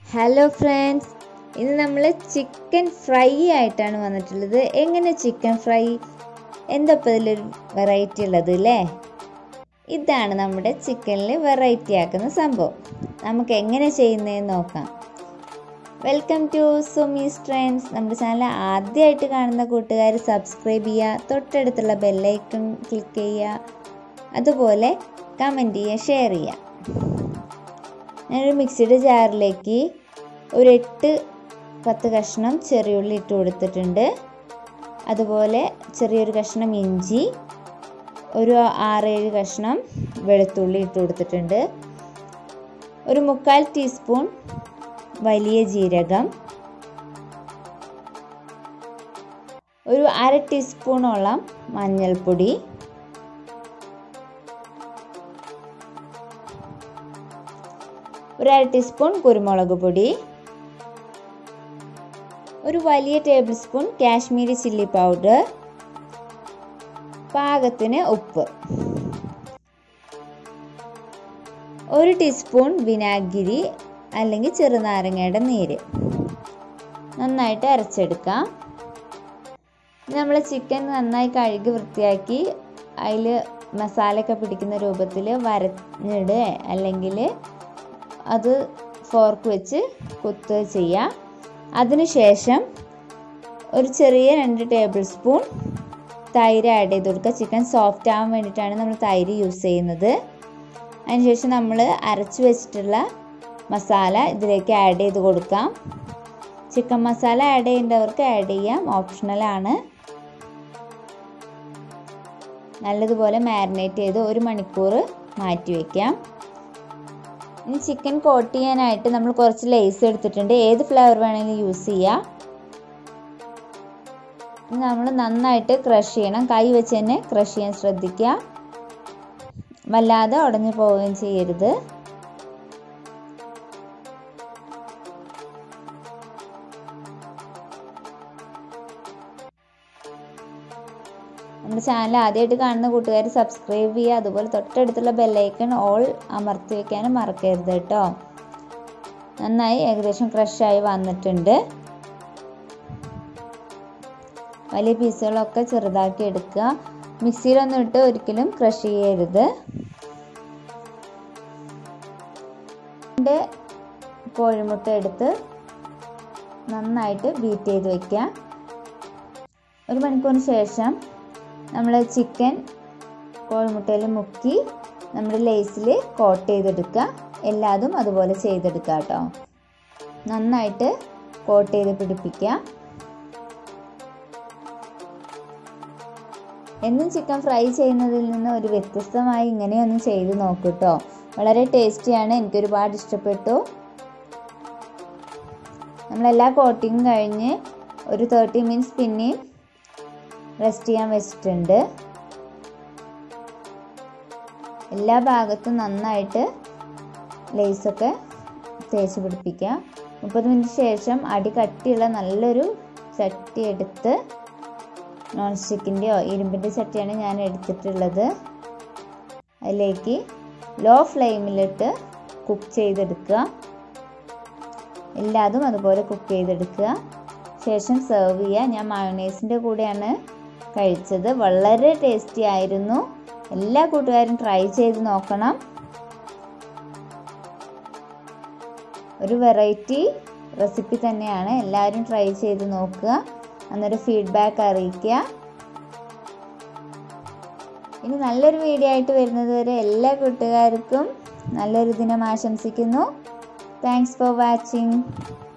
hello friends ഇന്ന് നമ്മൾ chicken fry ആയിട്ടാണ് വന്നിട്ടുള്ളത് എങ്ങനെ ചിക്കൻ ഫ്രൈ എന്താ ഇപ്പോൾ ഇതിലൊരു വെറൈറ്റി ഉള്ളത് അല്ലേ ഇതാണ് നമ്മുടെ ചിക്കനിൽ വെറൈറ്റി ആക്കുന്ന സംഭവം നമുക്ക് എങ്ങനെ ചെയ്യുന്നതെന്ന് നോക്കാം വെൽക്കം ടു സുമീസ് ട്രെൻഡ്സ് നമ്മുടെ ചാനൽ ആദ്യമായിട്ട് കാണുന്ന കൂട്ടുകാർ സബ്സ്ക്രൈബ് ചെയ്യുക തൊട്ടടുത്തുള്ള ബെല്ലൈക്കൺ ക്ലിക്ക് ചെയ്യുക അതുപോലെ കമൻറ്റ് ചെയ്യുക ഷെയർ ചെയ്യുക ഞാനൊരു മിക്സിയുടെ ജാറിലേക്ക് ഒരു എട്ട് പത്ത് കഷ്ണം ചെറിയുള്ളി ഇട്ട് കൊടുത്തിട്ടുണ്ട് അതുപോലെ ചെറിയൊരു കഷ്ണം ഇഞ്ചി ഒരു ആറേഴ് കഷ്ണം വെളുത്തുള്ളി ഇട്ട് കൊടുത്തിട്ടുണ്ട് ഒരു മുക്കാൽ ടീസ്പൂൺ വലിയ ജീരകം ഒരു അര ടീസ്പൂണോളം മഞ്ഞൾപ്പൊടി ഒരു അര ടീസ്പൂൺ കുരുമുളക് പൊടി ഒരു വലിയ tablespoon Kashmiri chilli powder പാകത്തിന് ഉപ്പ് ഒരു ടീസ്പൂൺ വിനാഗിരി അല്ലെങ്കിൽ ചെറുനാരങ്ങയുടെ നീര് നന്നായിട്ട് അരച്ചെടുക്കാം നമ്മൾ ചിക്കൻ നന്നായി കഴുകി വൃത്തിയാക്കി അതിൽ മസാലയൊക്കെ പിടിക്കുന്ന രൂപത്തിൽ വരഞ്ഞിടുക അല്ലെങ്കിൽ അത് ഫോർക്ക് വെച്ച് കുത്തുക ചെയ്യാം അതിനുശേഷം ഒരു ചെറിയ രണ്ട് ടേബിൾ സ്പൂൺ തൈര് ആഡ് ചെയ്ത് കൊടുക്കുക ചിക്കൻ സോഫ്റ്റ് ആവാൻ വേണ്ടിയിട്ടാണ് നമ്മൾ തൈര് യൂസ് ചെയ്യുന്നത് അതിനുശേഷം നമ്മൾ അരച്ച് വെച്ചിട്ടുള്ള മസാല ഇതിലേക്ക് ആഡ് ചെയ്ത് കൊടുക്കാം ചിക്കൻ മസാല ആഡ് ചെയ്യേണ്ടവർക്ക് ആഡ് ചെയ്യാം ഓപ്ഷണലാണ് നല്ലതുപോലെ മാരിനേറ്റ് ചെയ്ത് ഒരു മണിക്കൂർ മാറ്റി വയ്ക്കാം ഇനി ചിക്കൻ കോട്ട് ചെയ്യാനായിട്ട് നമ്മൾ കുറച്ച് ലേസ് എടുത്തിട്ടുണ്ട് ഏത് ഫ്ലേവർ വേണമെങ്കിലും യൂസ് ചെയ്യാം നമ്മൾ നന്നായിട്ട് ക്രഷ് ചെയ്യണം കൈ വെച്ച് തന്നെ ക്രഷ് ചെയ്യാൻ ശ്രദ്ധിക്കുക വല്ലാതെ ഉടഞ്ഞു പോവുകയും ചെയ്യരുത് നമ്മുടെ ചാനൽ ആദ്യമായിട്ട് കാണുന്ന കൂട്ടുകാർ സബ്സ്ക്രൈബ് ചെയ്യുക അതുപോലെ തൊട്ടടുത്തുള്ള ബെല്ലൈക്കൺ ഓൾ അമർത്തി വെക്കാനും മറക്കരുത് കേട്ടോ നന്നായി ഏകദേശം ക്രഷായി വന്നിട്ടുണ്ട് വലിയ പീസുകളൊക്കെ ചെറുതാക്കി എടുക്കുക മിക്സിയിലൊന്നും ഇട്ട് ഒരിക്കലും ക്രഷ് ചെയ്യരുത് രണ്ട് കോഴിമുട്ട എടുത്ത് നന്നായിട്ട് ബീറ്റ് ചെയ്ത് വയ്ക്കുക ഒരു മണിക്കൂറിന് ശേഷം നമ്മൾ ചിക്കൻ കോഴിമുട്ടയിൽ മുക്കി നമ്മുടെ ലേസിൽ കോട്ട് ചെയ്തെടുക്കുക എല്ലാതും അതുപോലെ ചെയ്തെടുക്കുക കേട്ടോ നന്നായിട്ട് കോട്ട് ചെയ്ത് പിടിപ്പിക്കുക എന്നും ചിക്കൻ ഫ്രൈ ചെയ്യുന്നതിൽ നിന്ന് ഒരു വ്യത്യസ്തമായി ഇങ്ങനെയൊന്ന് ചെയ്ത് നോക്കൂ കേട്ടോ വളരെ ടേസ്റ്റിയാണ് എനിക്ക് ഒരുപാട് ഇഷ്ടപ്പെട്ടു നമ്മളെല്ലാ കോട്ടിങ്ങും കഴിഞ്ഞ് ഒരു തേർട്ടി മിനിറ്റ്സ് പിന്നെയും റെസ്റ്റ് ചെയ്യാൻ വെച്ചിട്ടുണ്ട് എല്ലാ ഭാഗത്തും നന്നായിട്ട് ലേസൊക്കെ തേച്ച് പിടിപ്പിക്കുക മുപ്പത് മിനിറ്റ് ശേഷം അടി കട്ടിയുള്ള നല്ലൊരു ചട്ടി എടുത്ത് നോൺ സ്റ്റിക്കിൻ്റെയോ ഇരുമ്പിൻ്റെ ചട്ടിയാണ് ഞാൻ എടുത്തിട്ടുള്ളത് അതിലേക്ക് ലോ ഫ്ലെയിമിലിട്ട് കുക്ക് ചെയ്തെടുക്കുക എല്ലാതും അതുപോലെ കുക്ക് ചെയ്തെടുക്കുക ശേഷം സെർവ് ചെയ്യുക ഞാൻ മയോണൈസിൻ്റെ കൂടെയാണ് കഴിച്ചത് വളരെ ടേസ്റ്റി ആയിരുന്നു എല്ലാ കൂട്ടുകാരും ട്രൈ ചെയ്ത് നോക്കണം ഒരു വെറൈറ്റി റെസിപ്പി തന്നെയാണ് എല്ലാവരും ട്രൈ ചെയ്ത് നോക്കുക അന്നൊരു ഫീഡ്ബാക്ക് അറിയിക്കുക ഇനി നല്ലൊരു വീഡിയോ ആയിട്ട് വരുന്നത് വരെ എല്ലാ കൂട്ടുകാർക്കും നല്ലൊരു ദിനം ആശംസിക്കുന്നു താങ്ക്സ് ഫോർ വാച്ചിങ്